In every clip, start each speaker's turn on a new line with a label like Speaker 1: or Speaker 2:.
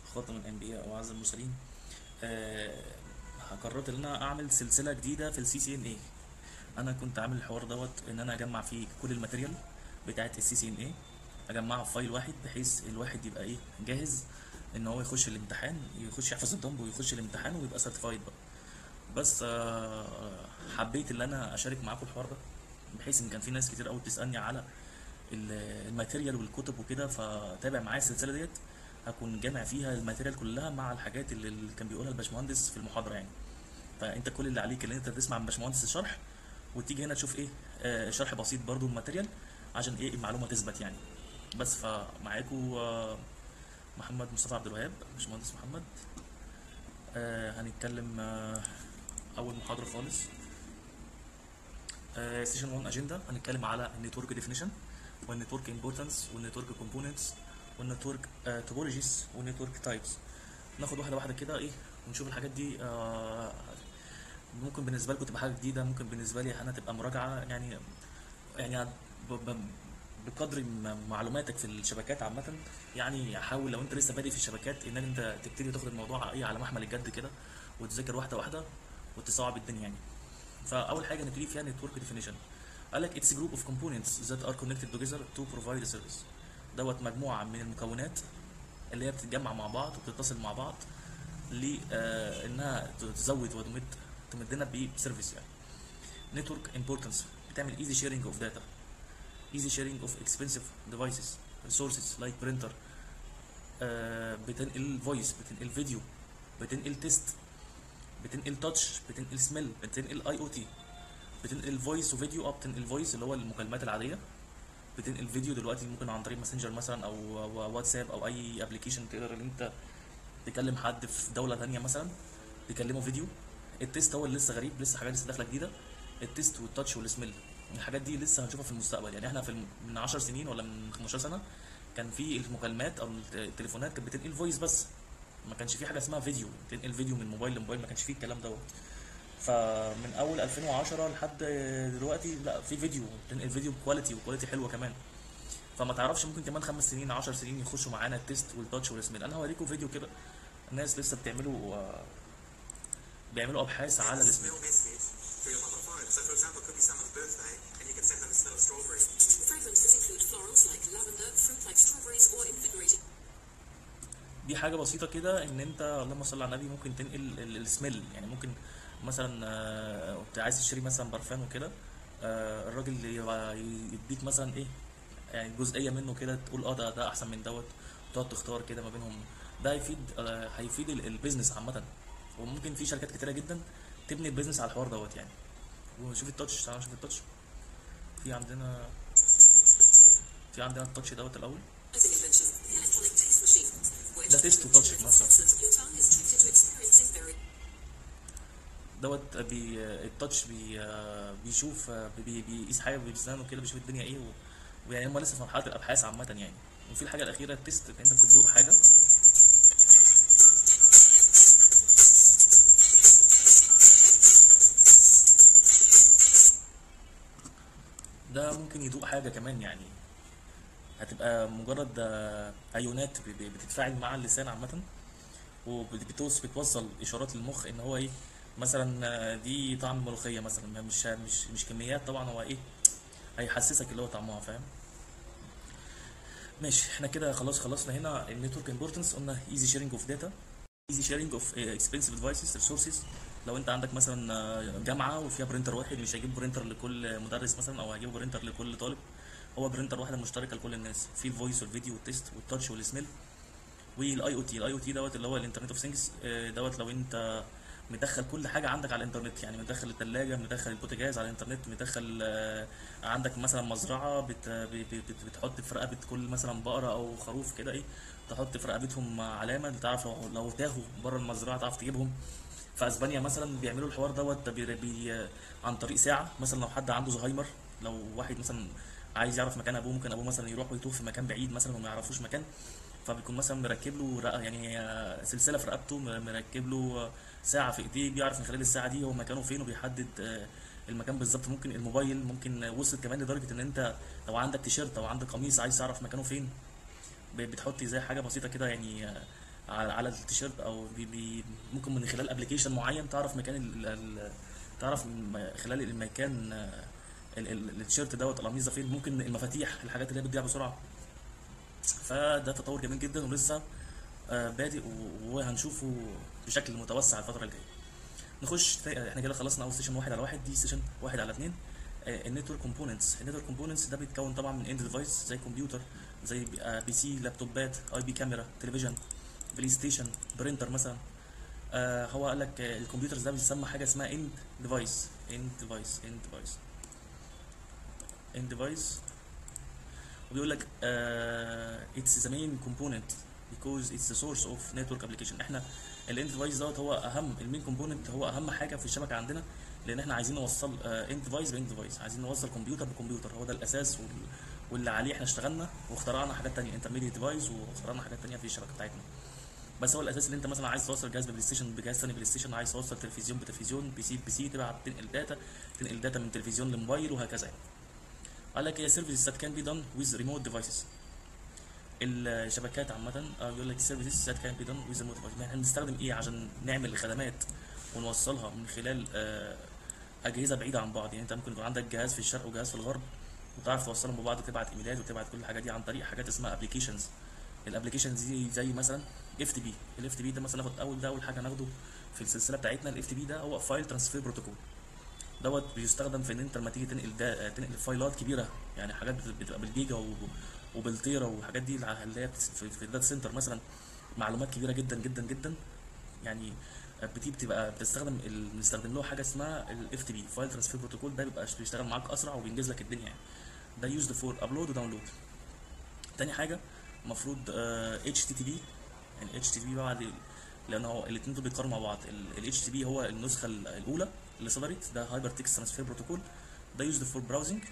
Speaker 1: خاتم الانبياء واعز المرسلين آه، قررت ان انا اعمل سلسله جديده في السي سي ان اي انا كنت عامل الحوار دوت ان انا اجمع فيه كل الماتيريال بتاعه السي سي ان اي اجمعها في فايل واحد بحيث الواحد يبقى ايه جاهز ان هو يخش الامتحان يخش يحفظ الدمب ويخش الامتحان ويبقى سيرتيفايد بقى بس آه، حبيت ان انا اشارك معاكم الحوار ده بحيث ان كان في ناس كتير قوي بتسالني على ال- الماتيريال والكتب وكده فتابع معايا السلسله ديت هكون جامع فيها الماتيريال كلها مع الحاجات اللي اللي كان بيقولها الباشمهندس في المحاضره يعني فانت كل اللي عليك ان انت تسمع من باشمهندس الشرح وتيجي هنا تشوف ايه آه شرح بسيط برضو الماتيريال عشان ايه المعلومه تثبت يعني بس فمعاكم آه محمد مصطفى عبد الوهاب باشمهندس محمد آه هنتكلم آه اول محاضره خالص سيشن 1 اجنده هنتكلم على النتورك ديفينيشن والنتورك امبورتنس والنتورك كومبوننتس والنتورك توبولوجيز والنتورك تايبس ناخد واحده واحده كده ايه ونشوف الحاجات دي آه ممكن بالنسبه لكم تبقى حاجه جديده ممكن بالنسبه لي انا تبقى مراجعه يعني يعني ب- ب- بقدر م- معلوماتك في الشبكات عامه يعني حاول لو انت لسه بادئ في الشبكات ان انت تبتدي تاخد الموضوع ايه على محمل الجد كده وتذاكر واحده واحده وتصعب الدنيا يعني فاول حاجه نبتدي فيها نتورك ديفينيشن قال لك اتس جروب اوف كومبوننتس ذات ار كونكتد توجذر تو بروفايد سيرفيس دوت مجموعه من المكونات اللي هي بتتجمع مع بعض وبتتصل مع بعض لانها تزود وتمد تمدنا بسيرفيس يعني نتورك امبورتنس بتعمل ايزي شيرنج اوف داتا ايزي شيرنج اوف اكسبنسيف ديفايسز ريسورسز لايك برينتر بتنقل فويس بتنقل فيديو بتنقل تيست بتنقل تاتش بتنقل سميل بتنقل اي او تي بتنقل فويس وفيديو اه بتنقل فويس اللي هو المكالمات العاديه بتنقل فيديو دلوقتي ممكن عن طريق ماسنجر مثلا او أو واتساب او اي ابلكيشن تقدر ان انت تكلم حد في دوله ثانيه مثلا تكلمه فيديو التيست هو اللي لسه غريب لسه حاجه لسه داخله جديده التيست والتاتش والسميل الحاجات دي لسه هنشوفها في المستقبل يعني احنا في الم- من 10 سنين ولا من 15 سنه كان في المكالمات او التليفونات كانت بتنقل فويس بس ما كانش في حاجه اسمها فيديو تنقل فيديو من موبايل لموبايل ما كانش فيه الكلام دوت فمن اول 2010 لحد دلوقتي لا في فيديو تنقل فيديو بكواليتي وكواليتي حلوه كمان فما تعرفش ممكن كمان خمس سنين 10 سنين يخشوا معانا التيست والتاتش والسميل انا هوريكم فيديو كده الناس لسه بتعملوا آه، بيعملوا ابحاث على السميل
Speaker 2: smell message for your mobile phone. So, for example, it could be someone's birthday, and you can send them a smell of strawberry.
Speaker 3: Fragrances include florals like lavender, fruit like strawberries, or invigorating
Speaker 1: دي حاجه بسيطه كده ان انت اللهم صل على النبي ممكن تنقل ال- السميل يعني ممكن مثلا آه، انت عايز تشتري مثلا برفان وكده آه، الراجل يبقى يديك مثلا ايه يعني جزئيه منه كده تقول اه ده ده احسن من دوت تقعد تختار كده ما بينهم ده هيفيد آه، هيفيد ال- البيزنس عامه وممكن في شركات كتيره جدا تبني البيزنس على الحوار دوت يعني ونشوف التاتش تعالى نشوف التاتش في عندنا في عندنا التاتش دوت الاول
Speaker 3: invention, the electronic taste machine. Where
Speaker 1: ده تيست وتاتش في نفس الوقت.
Speaker 3: your tongue is tricked into experiencing very
Speaker 1: دوت بي التاتش بي بيشوف بي بيقيس حاجه بلسانه كده بيشوف الدنيا ايه و- ويعني هم لسه في مرحله الابحاث عامه يعني وفي الحاجه الاخيره التيست انت ممكن تدوق حاجه ده ممكن يدوق حاجه كمان يعني هتبقى مجرد آه، ايونات ب- ب- بتتفاعل مع اللسان عامه وبتوصل بتوصل اشارات للمخ ان هو ايه مثلا آه، دي طعم ملوخيه مثلا ما مش مش مش كميات طبعا هو ايه هيحسسك اللي هو طعمها فاهم ماشي احنا كده خلاص خلصنا هنا النتورك امبورتنس قلنا ايزي شيرنج اوف داتا ايزي شيرنج اوف اكسبنسيف ديفايسز ريسورسز لو انت عندك مثلا آه، جامعه وفيها برينتر واحد مش هيجيب برينتر لكل مدرس مثلا او هيجيب برينتر لكل طالب هو برينتر واحده مشتركه لكل الناس في الفويس والفيديو والتيست والتاتش والسميل والاي او تي الاي او تي دوت اللي هو الانترنت اوف ثينجز دوت لو انت مدخل كل حاجه عندك على الانترنت يعني مدخل الثلاجه مدخل البوتاجاز على الانترنت مدخل آه، عندك مثلا مزرعه بت بت- بت- بتحط في رقبه كل مثلا بقره او خروف كده ايه تحط في رقبتهم علامه تعرف لو, لو تاهوا بره المزرعه تعرف تجيبهم في اسبانيا مثلا بيعملوا الحوار دوت بي بي عن طريق ساعه مثلا لو حد عنده زهايمر لو واحد مثلا عايز يعرف مكان ابوه ممكن ابوه مثلا يروح ويتوه في مكان بعيد مثلا وما يعرفوش مكان فبيكون مثلا مركب له رق- يعني آه، سلسله في رقبته م- مركب له آه، ساعه في ايديه بيعرف من خلال الساعه دي هو مكانه فين وبيحدد آه، المكان بالظبط ممكن الموبايل ممكن آه، وصلت كمان لدرجه ان انت لو عندك تيشيرت او عندك قميص عايز تعرف مكانه فين ب- بتحط زي حاجه بسيطه كده يعني آه، على على التيشيرت او بي بي ممكن من خلال ابلكيشن معين تعرف مكان ال ال تعرف م- خلال المكان آه، ال- ال- التيشيرت دوت القميص ده فين ممكن المفاتيح الحاجات اللي هي بتضيع بسرعه فده تطور جميل جدا ولسه آه، بادئ و- وهنشوفه بشكل متوسع الفتره الجايه نخش تا- احنا كده خلصنا اول سيشن واحد على واحد دي سيشن واحد على اتنين النتورك كومبوننتس النتورك كومبوننتس ده بيتكون طبعا من اند ديفايس زي كمبيوتر زي بي- آه، بي سي لابتوبات اي بي كاميرا تلفزيون بلاي ستيشن برينتر مثلا آه هو قال لك آه، الكمبيوترز ده بيسمى حاجه اسمها اند ديفايس اند ديفايس اند ديفايس اند ديفايس وبيقول لك اتس ذا مين كومبوننت because it's the source of network application احنا الاند ديفايس دوت هو اهم المين كومبوننت هو اهم حاجه في الشبكه عندنا لان احنا عايزين نوصل اند ديفايس باند ديفايس عايزين نوصل كمبيوتر بكمبيوتر هو ده الاساس وال... واللي عليه احنا اشتغلنا واخترعنا حاجات تانية انترميديت ديفايس واخترعنا حاجات تانية في الشبكه بتاعتنا بس هو الاساس اللي انت مثلا عايز توصل جهاز بلاي ستيشن بجهاز ثاني بلاي ستيشن عايز توصل تلفزيون بتلفزيون بي سي بي سي تبعت تنقل داتا تنقل داتا من تلفزيون لموبايل وهكذا يعني. قال لك هي سيرفيسز that can be done with remote devices الشبكات عامة اه بيقول لك سيرفيسز that can be done with remote devices احنا بنستخدم ايه عشان نعمل خدمات ونوصلها من خلال آه، اجهزه بعيده عن بعض يعني انت ممكن يكون عندك جهاز في الشرق وجهاز في الغرب وتعرف توصلهم ببعض وتبعت ايميلات وتبعت كل الحاجات دي عن طريق حاجات اسمها ابلكيشنز الابلكيشنز دي زي مثلا اف تي بي الاف تي بي ده مثلا ناخد اول ده اول حاجه ناخده في السلسله بتاعتنا الاف تي بي ده هو فايل ترانسفير بروتوكول دوت بيستخدم في ان انت لما تيجي تنقل ده تنقل فايلات كبيره يعني حاجات بت- بتبقى بالجيجا و- وبالتيرا وحاجات دي اللي هي بتس- في في الداتا سنتر مثلا معلومات كبيره جدا جدا جدا يعني بتي بتبقى بتستخدم ال- بنستخدم له حاجه اسمها الاف تي بي فايل ترانسفير بروتوكول ده بيبقى بيشتغل معاك اسرع وبينجز لك الدنيا يعني ده يوزد فور ابلود وداونلود تاني حاجه المفروض اتش تي تي بي يعني اتش تي تي بي بعد لان هو الاثنين دول بيتقارنوا مع بعض الاتش تي بي هو النسخه ال- الاولى اللي صدرت ده هايبر تكست ترانسفير بروتوكول ده يوزد فور براوزنج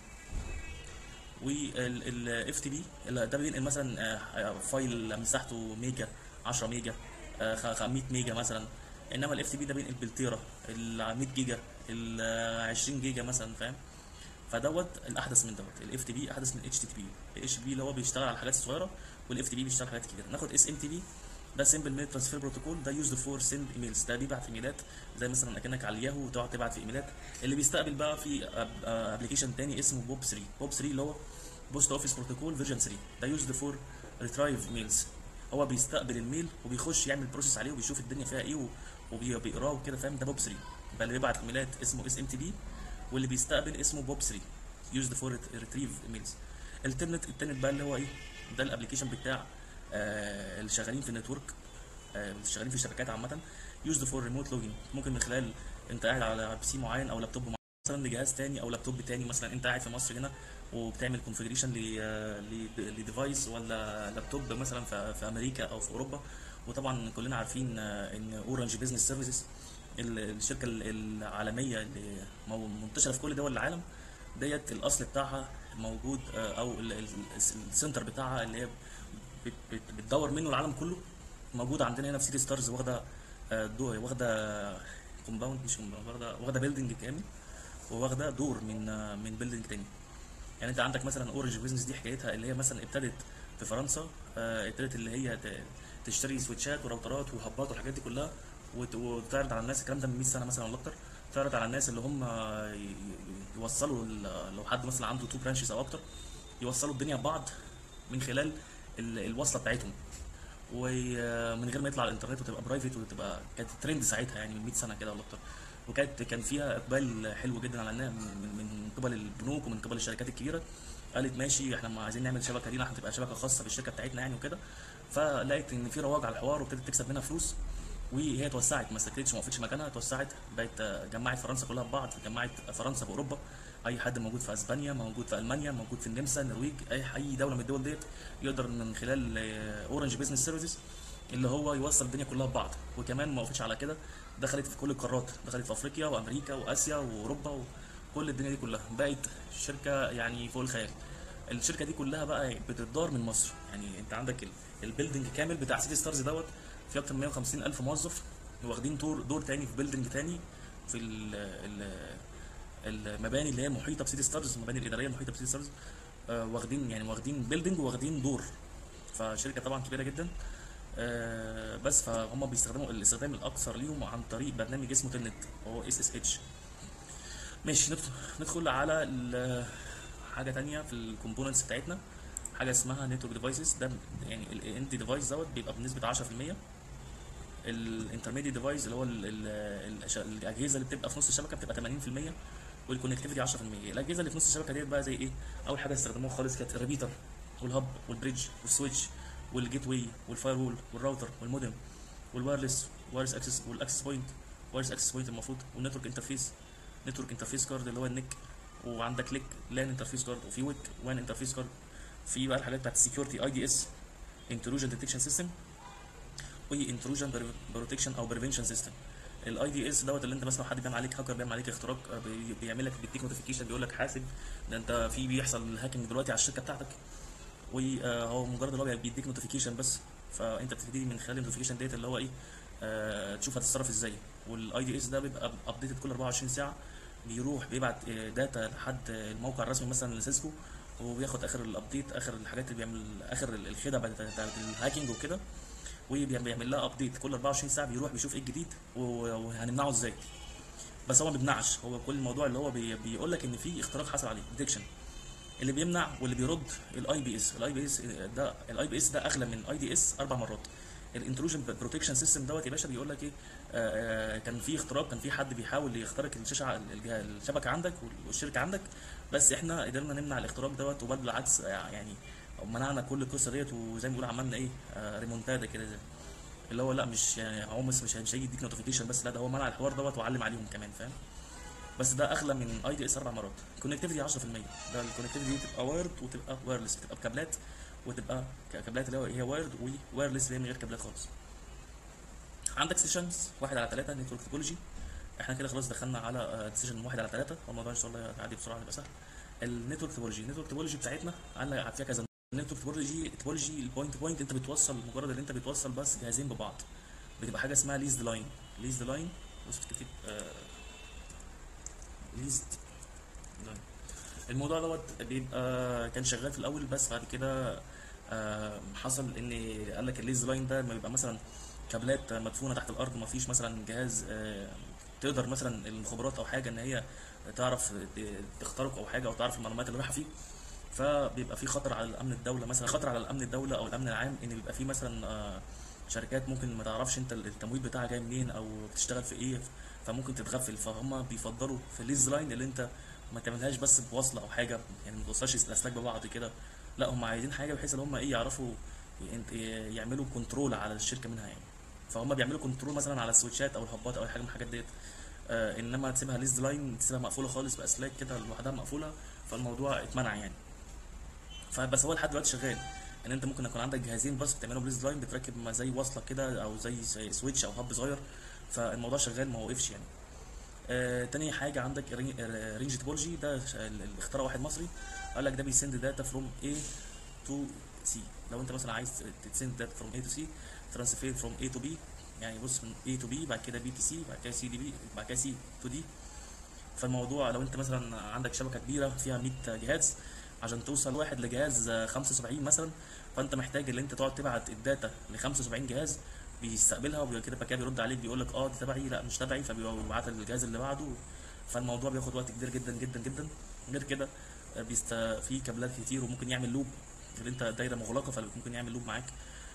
Speaker 1: والاف تي بي ده بينقل مثلا آه، فايل مساحته ميجا 10 ميجا آه، خ- خ- 100 ميجا مثلا انما الاف تي بي ده بينقل بالتيرا ال 100 جيجا ال 20 جيجا مثلا فاهم فدوت الاحدث من دوت الاف تي بي احدث من الاتش تي تي بي الاتش تي بي اللي هو بيشتغل على الحاجات الصغيره والاف تي بي بيشتغل على حاجات كبيره ناخد اس ام تي بي ده سمبل ميل ترانسفير بروتوكول ده يوزد فور سند ايميلز ده بيبعت ايميلات زي مثلا اكنك على الياهو وتقعد تبعت في ايميلات اللي بيستقبل بقى في ابلكيشن تاني اسمه بوب 3 بوب 3 اللي هو بوست اوفيس بروتوكول فيرجن 3 ده يوزد فور ريترايف ميلز هو بيستقبل الميل وبيخش يعمل بروسيس عليه وبيشوف الدنيا فيها ايه و- وبيقراه وكده فاهم ده بوب 3 يبقى اللي بيبعت ايميلات اسمه اس ام تي بي واللي بيستقبل اسمه بوب 3 يوزد فور ريتريف ايميلز الترنت الترنت بقى اللي هو ايه ده الابلكيشن بتاع آه اللي شغالين في النتورك آه اللي شغالين في الشبكات عامه يوزد فور ريموت لوجين ممكن من خلال انت قاعد على بي سي معين او لابتوب معين مثلا لجهاز تاني او لابتوب تاني مثلا انت قاعد في مصر هنا وبتعمل كونفيجريشن لديفايس ولا لابتوب مثلا في, في امريكا او في اوروبا وطبعا كلنا عارفين آه، ان اورنج بزنس سيرفيسز الشركه ال- العالميه اللي مو- منتشره في كل دول العالم ديت الاصل بتاعها موجود آه، او ال- ال- السنتر بتاعها اللي هي بت- بت- بتدور منه العالم كله موجود عندنا هنا في سيتي ستارز واخده آه، دو واخده كومباوند مش كومباوند واخده واخده بيلدنج كامل وواخده دور من آه، من بيلدنج تاني يعني انت عندك مثلا اورنج بيزنس دي حكايتها اللي هي مثلا ابتدت في فرنسا آه، ابتدت اللي هي ت- تشتري سويتشات وراوترات وهبات والحاجات دي كلها وت- وتعرض على الناس الكلام ده من 100 سنه مثلا ولا اكتر تعرض على الناس اللي هم ي- ي- يوصلوا ال- لو حد مثلا عنده تو برانشز او اكتر يوصلوا الدنيا ببعض من خلال ال- الوصله بتاعتهم ومن غير ما يطلع على الانترنت وتبقى برايفت وتبقى كانت ترند ساعتها يعني من 100 سنه كده ولا اكتر وكانت كان فيها اقبال حلو جدا على انها من, من قبل البنوك ومن قبل الشركات الكبيره قالت ماشي احنا ما عايزين نعمل شبكه لينا هتبقى شبكه خاصه بالشركه بتاعتنا يعني وكده فلقيت ان في رواج على الحوار وابتدت تكسب منها فلوس وهي اتوسعت ما سكتتش ما وقفتش مكانها اتوسعت بقت آه، جمعت فرنسا كلها ببعض جمعت فرنسا باوروبا اي حد موجود في اسبانيا موجود في المانيا موجود في النمسا النرويج اي اي دوله من الدول ديت يقدر من خلال اورنج بزنس سيرفيسز اللي هو يوصل الدنيا كلها ببعض وكمان ما وقفتش على كده دخلت في كل القارات دخلت في افريقيا وامريكا واسيا واوروبا وكل الدنيا دي كلها بقت شركه يعني فوق الخيال الشركه دي كلها بقى بتدار من مصر يعني انت عندك ال- البيلدنج كامل بتاع سيتي ستارز دوت في اكتر من 150 الف موظف واخدين دور دور تاني في بيلدنج تاني في ال ال المباني اللي هي محيطه بسيتي ستارز المباني الاداريه المحيطه بسيتي ستارز آه، واخدين يعني واخدين بيلدنج واخدين دور فشركه طبعا كبيره جدا آه، بس بس فهم بيستخدموا الاستخدام الاكثر ليهم عن طريق برنامج اسمه تلنت هو اس اس اتش ماشي ندخل ندخل على ال- حاجه تانية في الكومبوننتس بتاعتنا حاجه اسمها نتورك ديفايسز ده يعني الاند ديفايس دوت بيبقى بنسبه 10% الانترميديت ديفايس اللي هو ال ال الش- الاجهزه اللي بتبقى في نص الشبكه بتبقى 80% والكونكتيفيتي 10% الاجهزه اللي في نص الشبكه ديت بقى زي ايه اول حاجه استخدموها خالص كانت الريبيتر والهب والبريدج والسويتش والجيت واي والفاير وول والراوتر والمودم والوايرلس وايرلس اكسس والاكسس بوينت وايرلس اكسس بوينت المفروض والنتورك انترفيس نتورك انترفيس كارد اللي هو النك وعندك ليك لان انترفيس كارد وفي ويك وان انترفيس كارد في بقى الحاجات بتاعت السكيورتي اي دي اس انتروجن ديتكشن سيستم وانتروجن بروتكشن او بريفنشن سيستم الاي دي اس دوت اللي انت مثلا حد بيعمل عليك هاكر بيعمل عليك اختراق آه، بي- بيعمل لك بيديك نوتيفيكيشن بيقول لك حاسب ده انت في بيحصل هاكينج دلوقتي على الشركه بتاعتك وهو مجرد ان هو بيديك نوتيفيكيشن بس فانت بتبتدي من خلال النوتيفيكيشن ديت اللي هو ايه آه تشوف هتتصرف ازاي والاي دي اس ده بيبقى ابديتد كل 24 ساعه بيروح بيبعت آه، داتا لحد الموقع الرسمي مثلا لسيسكو وبياخد اخر الابديت اخر الحاجات اللي بيعمل اخر الخدع بتاعت بتاعت الهاكينج وكده وبيعمل لها ابديت كل 24 ساعه بيروح بيشوف ايه الجديد و- وهنمنعه ازاي بس هو ما بيمنعش هو كل الموضوع اللي هو بي بيقول لك ان في اختراق حصل عليه ديتكشن اللي بيمنع واللي بيرد الاي بي اس الاي بي اس ده الاي بي اس ده اغلى من اي دي اس اربع مرات الانتروجن بروتكشن سيستم دوت يا باشا بيقول لك ايه آه آه، كان في اختراق كان في حد بيحاول يخترق الشاشه الجه- الشبكه عندك والشركه عندك بس احنا قدرنا نمنع الاختراق دوت وبل بالعكس آه، يعني منعنا كل القصه ديت وزي ما بيقولوا عملنا ايه آه ريمونتادا كده زي اللي هو لا مش يعني هو بس مش مش هيجي يديك نوتيفيكيشن بس لا ده هو منع الحوار دوت وعلم عليهم كمان فاهم بس ده اغلى من اي دي اس اربع مرات كونكتيفيتي 10% ده الكونكتيفيتي دي تبقى وايرد وتبقى وايرلس بتبقى بكابلات وتبقى ك- كابلات اللي هو هي وايرد ووايرلس اللي هي من غير كابلات خالص عندك سيشنز واحد على ثلاثة نتورك توبولوجي احنا كده خلاص دخلنا على سيشن واحد على ثلاثة والموضوع ان شاء الله هيعدي بسرعة هيبقى سهل النتورك توبولوجي النتورك توبولوجي بتاعتنا عندنا فيها كذا النتورك توبولوجي توبولوجي البوينت بوينت انت بتوصل مجرد ان انت بتوصل بس جهازين ببعض بتبقى حاجه اسمها ليزد لاين ليزد لاين بص بتكتب ليزد لاين الموضوع دوت بيبقى كان شغال في الاول بس بعد كده آه، حصل ان قال لك الليز لاين ده لما يبقى مثلا كابلات مدفونه تحت الارض ما فيش مثلا جهاز آه، تقدر مثلا المخابرات او حاجه ان هي تعرف تخترق او حاجه او تعرف المعلومات اللي رايحه فيه فبيبقى في خطر على الامن الدوله مثلا خطر على الامن الدوله او الامن العام ان بيبقى في مثلا آه، شركات ممكن ما تعرفش انت التمويل بتاعها جاي منين او بتشتغل في ايه فممكن تتغفل فهم بيفضلوا في الليز لاين اللي انت ما تعملهاش بس بوصله او حاجه يعني ما توصلش الاسلاك ببعض كده لا هم عايزين حاجه بحيث ان هم ايه يعرفوا ي- يعملوا كنترول على الشركه منها يعني فهم بيعملوا كنترول مثلا على السويتشات او الهبات او اي حاجه من الحاجات ديت آه انما تسيبها ليز لاين تسيبها مقفوله خالص باسلاك كده لوحدها مقفوله فالموضوع اتمنع يعني فبس هو لحد دلوقتي شغال ان انت ممكن يكون عندك جهازين بس بتعملهم بليز لاين بتركب ما زي وصله كده او زي, زي سويتش او هب صغير فالموضوع شغال ما وقفش يعني آه تاني حاجه عندك رينج توبولوجي ده ش- ال- ال- اخترع واحد مصري قال لك ده بيسند داتا فروم A تو C لو انت مثلا عايز تسند داتا فروم A تو C ترانسفير فروم A تو B يعني بص من A تو B بعد كده B تو C بعد كده C دي B بعد كده C تو D فالموضوع لو انت مثلا عندك شبكه كبيره فيها 100 جهاز عشان توصل واحد لجهاز آه، 75 مثلا فانت محتاج ان انت تقعد تبعت الداتا ل 75 جهاز بيستقبلها وبعد كده بقى كده بيرد عليك بيقول لك اه دي تبعي لا مش تبعي فبيبعت للجهاز اللي بعده فالموضوع بياخد وقت كبير جدا جدا جدا غير كده آه، بيست في كابلات كتير وممكن يعمل لوب اللي انت دايره مغلقه فممكن يعمل لوب معاك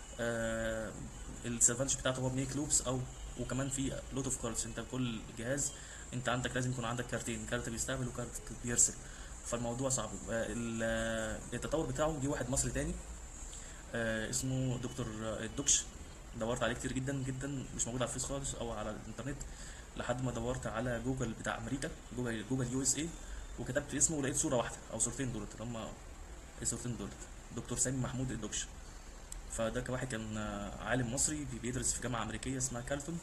Speaker 1: آه السيرفنش بتاعته هو بميك لوبس او وكمان في لوت اوف كاردز انت كل جهاز انت عندك لازم يكون عندك كارتين كارت بيستقبل وكارت بيرسل فالموضوع صعب آه، ال- آه، التطور بتاعه جه واحد مصري تاني آه، اسمه دكتور آه، الدكش دورت عليه كتير جدا جدا مش موجود على الفيس خالص او على الانترنت لحد ما دورت على جوجل بتاع امريكا جوجل جوجل يو اس اي وكتبت اسمه ولقيت صوره واحده او صورتين دولت اللي هم الصورتين دولت دكتور سامي محمود الدكش فده كواحد كان آه، عالم مصري بي- بيدرس في جامعه امريكيه اسمها كالتون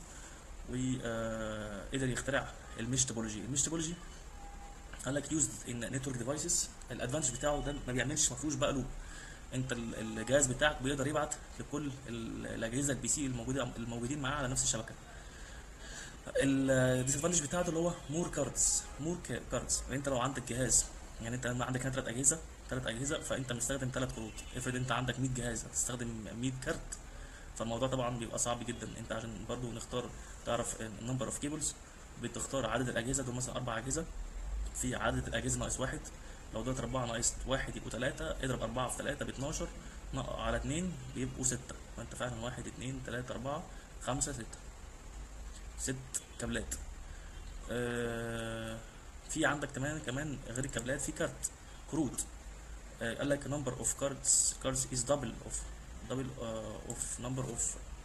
Speaker 1: وقدر يخترع الميش توبولوجي الميش توبولوجي قال لك يوزد ان نتورك ديفايسز الادفانتج بتاعه ده ما بيعملش ما فيهوش بقى لوب انت ال- الجهاز بتاعك بيقدر يبعت لكل ال- الاجهزه البي سي الموجوده الموجودين معاه على نفس الشبكه الديسادفانتج بتاعته اللي هو مور كاردز مور كاردز انت لو عندك جهاز يعني انت لما عندك هنا ثلاث اجهزه ثلاث اجهزه فانت مستخدم ثلاث كروت افرض انت عندك 100 جهاز هتستخدم 100 كارت فالموضوع طبعا بيبقى صعب جدا انت عشان برضو نختار تعرف النمبر اوف كيبلز بتختار عدد الاجهزه دول مثلا اربع اجهزه في عدد الاجهزه ناقص واحد لو دول اربعه ناقص واحد يبقوا ثلاثه اضرب اربعه في ثلاثه ب 12 نق- على اتنين بيبقوا سته فانت فعلا واحد اتنين تلاته اربعه خمسه سته ست كابلات آه في عندك كمان كمان غير الكابلات في كارت كروت آه قال لك number of cards cards is double of double uh, of number of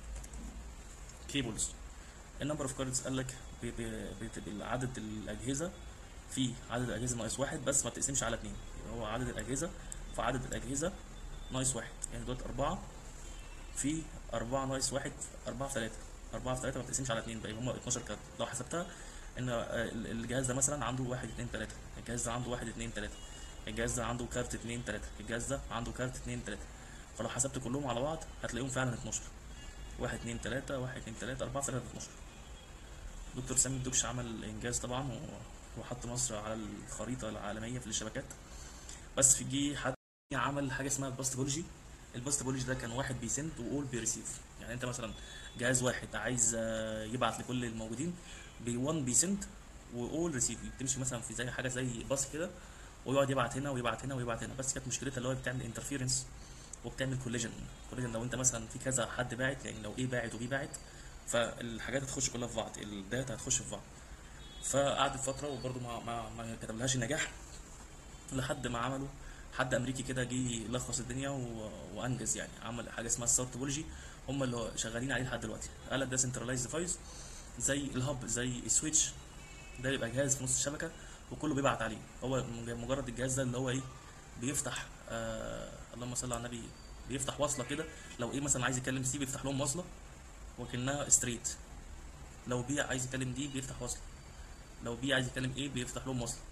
Speaker 1: cables النمبر اوف كاردز قال لك ب- ب- ب- بعدد الاجهزه في عدد الاجهزه ناقص واحد بس ما بتقسمش على اتنين يبقى هو عدد الاجهزه فعدد الاجهزه ناقص واحد يعني دلوقتي اربعه في اربعه ناقص واحد اربعه في ثلاثه اربعه في ثلاثه ما بتقسمش على اتنين بقى هم 12 كارت لو حسبتها ان آه، ال- الجهاز ده مثلا عنده واحد اتنين تلاته الجهاز ده عنده واحد اتنين تلاته الجهاز ده عنده كارت اتنين تلاته الجهاز ده عنده كارت اتنين تلاته فلو حسبت كلهم على بعض هتلاقيهم فعلا 12 واحد اتنين تلاته واحد اتنين تلاته اربعه في ثلاثه 12 دكتور سامي الدكش عمل انجاز طبعا و- وحط مصر على الخريطه العالميه في الشبكات بس في جه حد عمل حاجه اسمها الباستبولوجي الباستبولوجي ده كان واحد بيسند واول بيريسيف يعني انت مثلا جهاز واحد عايز آه، يبعت لكل الموجودين بي 1 بيسند واول ريسيف بتمشي مثلا في زي حاجه زي باص كده ويقعد يبعت هنا ويبعت هنا ويبعت هنا بس كانت مشكلتها اللي هو بتعمل انترفيرنس وبتعمل كوليجن كوليجن لو انت مثلا في كذا حد باعت يعني لو ايه باعت وبي باعت فالحاجات هتخش كلها في بعض الداتا هتخش في بعض فقعدت فتره وبرده ما ما ما كتبلهاش النجاح لحد ما عملوا حد امريكي كده جه لخص الدنيا و... وانجز يعني عمل حاجه اسمها ستار توبولوجي هم اللي شغالين عليه لحد دلوقتي قال لك ده سنترلايز ديفايس زي الهب زي السويتش ده يبقى جهاز في نص الشبكه وكله بيبعت عليه هو مج- مجرد الجهاز ده اللي هو ايه بيفتح آه اللهم صل على النبي بيفتح وصله كده لو ايه مثلا عايز يكلم سي بيفتح لهم وصله وكانها ستريت لو بي عايز يكلم دي بيفتح وصله لو بي عايز يكلم ايه بيفتح لهم وصله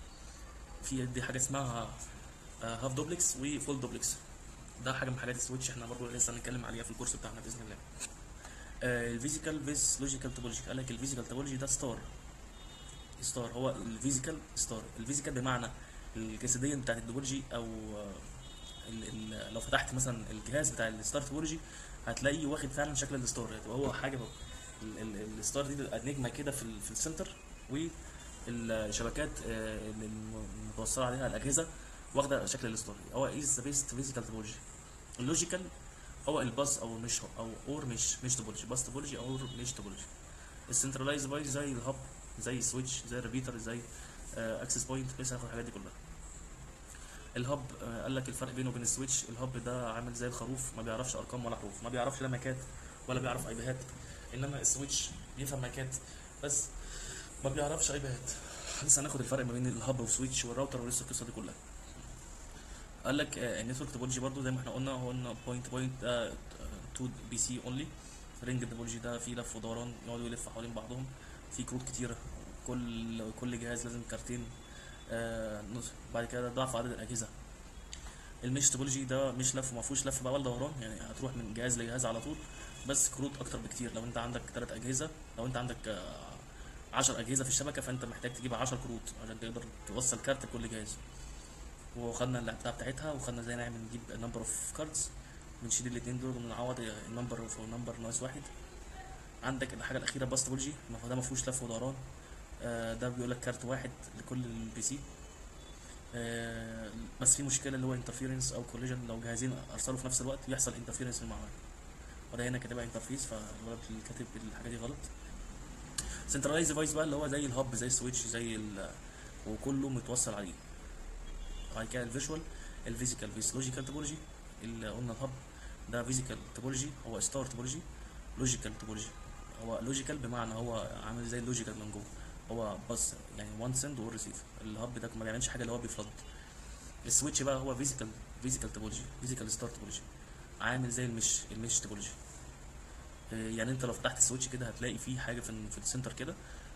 Speaker 1: في دي حاجه اسمها هاف دوبلكس وفول دوبلكس ده حاجه من حاجات السويتش احنا برضه لسه هنتكلم عليها في الكورس بتاعنا باذن الله الفيزيكال فيز لوجيكال توبولوجي قال لك الفيزيكال توبولوجي ده ستار ستار هو الفيزيكال ستار الفيزيكال بمعنى الجسديه بتاعت التوبولوجي او آه، ال ال لو فتحت مثلا الجهاز بتاع الستار توبولوجي هتلاقيه واخد فعلا شكل الستار يعني هو حاجه ال- ال- الستار دي بتبقى نجمه كده في ال- في السنتر والشبكات آه، اللي الم- متوصله عليها الاجهزه واخده شكل الستار هو از ذا بيست فيزيكال توبولوجي اللوجيكال هو الباص او مش او اور مش مش توبولوجي باص توبولوجي او مش توبولوجي السنترلايز بايز زي الهب زي السويتش زي الريبيتر زي اكسس بوينت لسه هناخد الحاجات دي كلها الهب آه، قال لك الفرق بينه وبين السويتش الهب ده عامل زي الخروف ما بيعرفش ارقام ولا حروف ما بيعرفش لا ماكات ولا بيعرف ايبيهات انما السويتش بيفهم ماكات بس ما بيعرفش ايبيهات لسه هناخد الفرق ما بين الهب والسويتش والراوتر ولسه القصه دي كلها قال لك النتورك توبولوجي برضو زي ما احنا قلنا هو قلنا بوينت بوينت تو بي سي اونلي رينج توبولوجي ده فيه لف ودوران يقعدوا يلفوا حوالين بعضهم في كروت كتيره كل كل جهاز لازم كارتين آه، نص بعد كده ضعف عدد الاجهزه المش توبولوجي ده مش لف ما فيهوش لف بقى ولا دوران يعني هتروح من جهاز لجهاز على طول بس كروت اكتر بكتير لو انت عندك ثلاث اجهزه لو انت عندك 10 اجهزه في الشبكه فانت محتاج تجيب 10 كروت عشان تقدر توصل كارت لكل جهاز وخدنا اللعبه بتاعتها وخدنا ازاي نعمل نجيب نمبر اوف كاردز بنشيل الاثنين دول ونعوض النمبر اوف نمبر ناقص واحد عندك الحاجه الاخيره باس توبولوجي ده ما فيهوش لف ودوران آه، ده بيقول لك كارت واحد لكل البي سي آه، بس في مشكله اللي هو انترفيرنس او كوليجن لو جهازين ارسلوا في نفس الوقت يحصل انترفيرنس في المعمل وده هنا كاتبها انترفيس فالولد اللي كاتب الحاجه دي غلط سنترلايز ديفايس بقى اللي هو زي الهب زي السويتش زي ال وكله متوصل عليه بعد كده الفيجوال الفيزيكال فيس لوجيكال توبولوجي اللي قلنا الهب ده فيزيكال توبولوجي هو ستار توبولوجي لوجيكال توبولوجي هو لوجيكال بمعنى هو عامل زي اللوجيكال من جوه هو بس يعني وان سند وان ريسيف الهب ده ما بيعملش حاجه اللي هو بيفلد السويتش بقى هو فيزيكال فيزيكال توبولوجي فيزيكال ستار توبولوجي عامل زي المش المش توبولوجي آه، يعني انت لو فتحت السويتش كده هتلاقي فيه حاجه في ال- في السنتر كده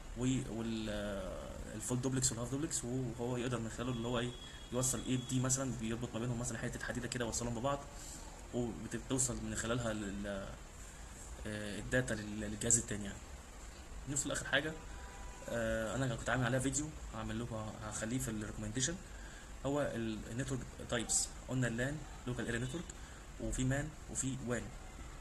Speaker 1: والفول دوبلكس والهاف دوبلكس وهو يقدر من خلاله اللي هو ايه يوصل ايه بدي مثلا بيربط ما بينهم مثلا حته حديده كده يوصلهم ببعض وبتوصل من خلالها لل آه، الداتا لل- للجهاز التاني يعني نوصل لاخر حاجه آه، انا كنت عامل عليها فيديو هعمل له هخليه في الريكومنديشن هو النتورك تايبس قلنا اللان لوكال اريا نتورك وفي مان وفي وان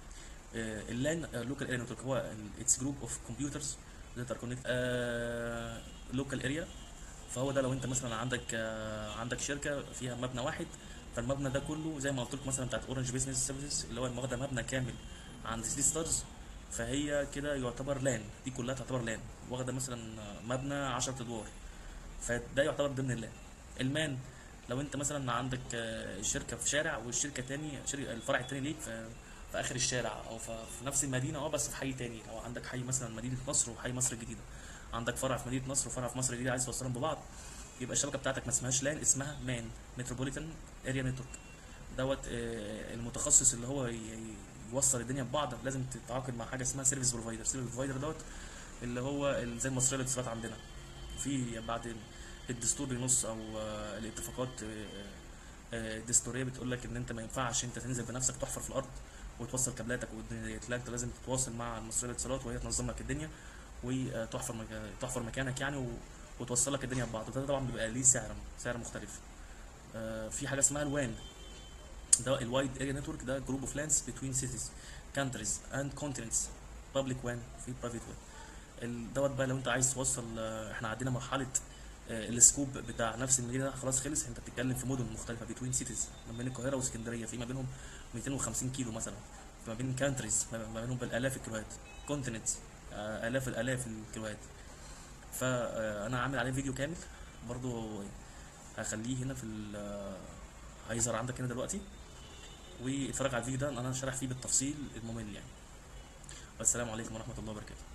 Speaker 1: اللان لوكال اريا نتورك هو اتس جروب اوف كمبيوترز ذات ار كونكت لوكال اريا فهو ده لو انت مثلا عندك آه، عندك شركه فيها مبنى واحد فالمبنى ده كله زي ما قلت لكم مثلا بتاعت اورنج بيزنس سيرفيسز اللي هو واخده مبنى كامل عند سيتي ستارز فهي كده يعتبر لان دي كلها تعتبر لان واخده مثلا مبنى 10 ادوار فده يعتبر ضمن اللان المان لو انت مثلا عندك آه، شركه في شارع والشركه تاني شركة الفرع التاني ليك في, في اخر الشارع او في في نفس المدينه اه بس في حي تاني او عندك حي مثلا مدينه نصر وحي مصر الجديده عندك فرع في مدينه نصر وفرع في مصر الجديده عايز توصلهم ببعض يبقى الشبكه بتاعتك ما اسمهاش لان اسمها مان متروبوليتان اريا نتورك دوت آه، المتخصص اللي هو ي- ي- يوصل الدنيا ببعض لازم تتعاقد مع حاجه اسمها سيرفيس بروفايدر سيرفيس بروفايدر دوت اللي هو ال- زي المصريه للاتصالات عندنا في بعد الدستور بينص او آه، الاتفاقات آه، آه، الدستوريه بتقول لك ان انت ما ينفعش انت تنزل بنفسك تحفر في الارض وتوصل كابلاتك والدنيا لا انت لازم تتواصل مع المصريه للاتصالات وهي تنظم لك الدنيا وتحفر مك- تحفر مكانك يعني و- وتوصل لك الدنيا ببعض وده طبعا بيبقى ليه سعر سعر مختلف آه، في حاجه اسمها الوان ده الوايد اريا نتورك ده جروب اوف لانس بتوين سيتيز كانتريز اند كونتيننتس بابليك وان في برايفت وان دوت بقى لو انت عايز توصل آه، احنا عندنا مرحله آه، السكوب بتاع نفس المدينه ده خلاص خلص انت بتتكلم في مدن مختلفه بتوين سيتيز ما بين القاهره واسكندريه في ما بينهم 250 كيلو مثلا ما بين كانتريز ما ما بينهم بالالاف الكيلوهات كونتيننتس الاف الالاف الكيلوهات فانا عامل عليه فيديو كامل برضو هخليه هنا في ال- هيظهر عندك هنا دلوقتي واتفرج على الفيديو ده انا شارح فيه بالتفصيل الممل يعني والسلام عليكم ورحمه الله وبركاته